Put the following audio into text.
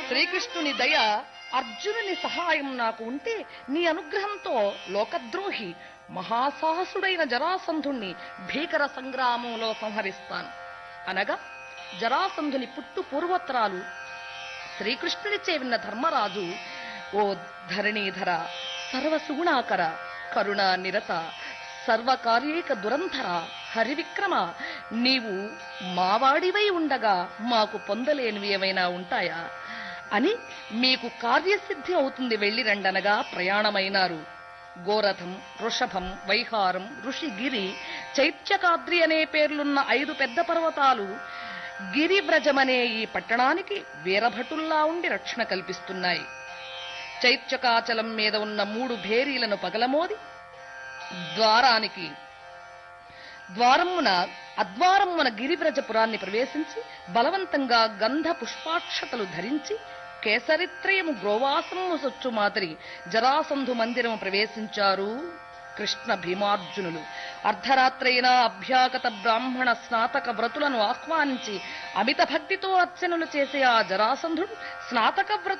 శ్రీకృష్ణుని దయ అర్జునుని సహాయం నాకు ఉంటే నీ అనుగ్రహంతో లోకద్రోహి మహాసాహసుడైన జరాసంధుణ్ణి భీకర సంగ్రామంలో సంహరిస్తాను అనగా జరాసంధుని పుట్టు పూర్వోత్తరాలు శ్రీకృష్ణునిచే విన్న ధర్మరాజు ఓ ధరణీధర సర్వసుగుణాకర కరుణా నిరత సర్వకార్యేక దురంధర హరివిక్రమ నీవు మావాడివై ఉండగా మాకు పొందలేనివి ఏమైనా ఉంటాయా అని మీకు కార్యసిద్ధి అవుతుంది వెళ్ళి రండనగా ప్రయాణమైనారు గోరథం వృషభం వైహారం ఋషిగిరి చైత్యకాద్రి అనే పేర్లున్న ఐదు పెద్ద పర్వతాలు గిరివ్రజమనే ఈ పట్టణానికి వీరభటుల్లా ఉండి రక్షణ కల్పిస్తున్నాయి చైత్యకాచలం మీద ఉన్న మూడు భేరీలను పగలమోది ద్వారానికి ద్వారమున అద్వారమున గిరివ్రజపురాన్ని ప్రవేశించి బలవంతంగా గంధ పుష్పాక్షతలు ధరించి కేసరిత్రయము గ్రోవాసము సొచ్చు మాదిరి జరాసంధు మందిరము ప్రవేశించారు కృష్ణ భీమార్జునులు అర్ధరాత్రైన అభ్యాగత బ్రాహ్మణ స్నాతక వ్రతులను ఆహ్వానించి అమిత భక్తితో అర్చనలు చేసే ఆ జరాసంధుడు స్నాతక వ్రత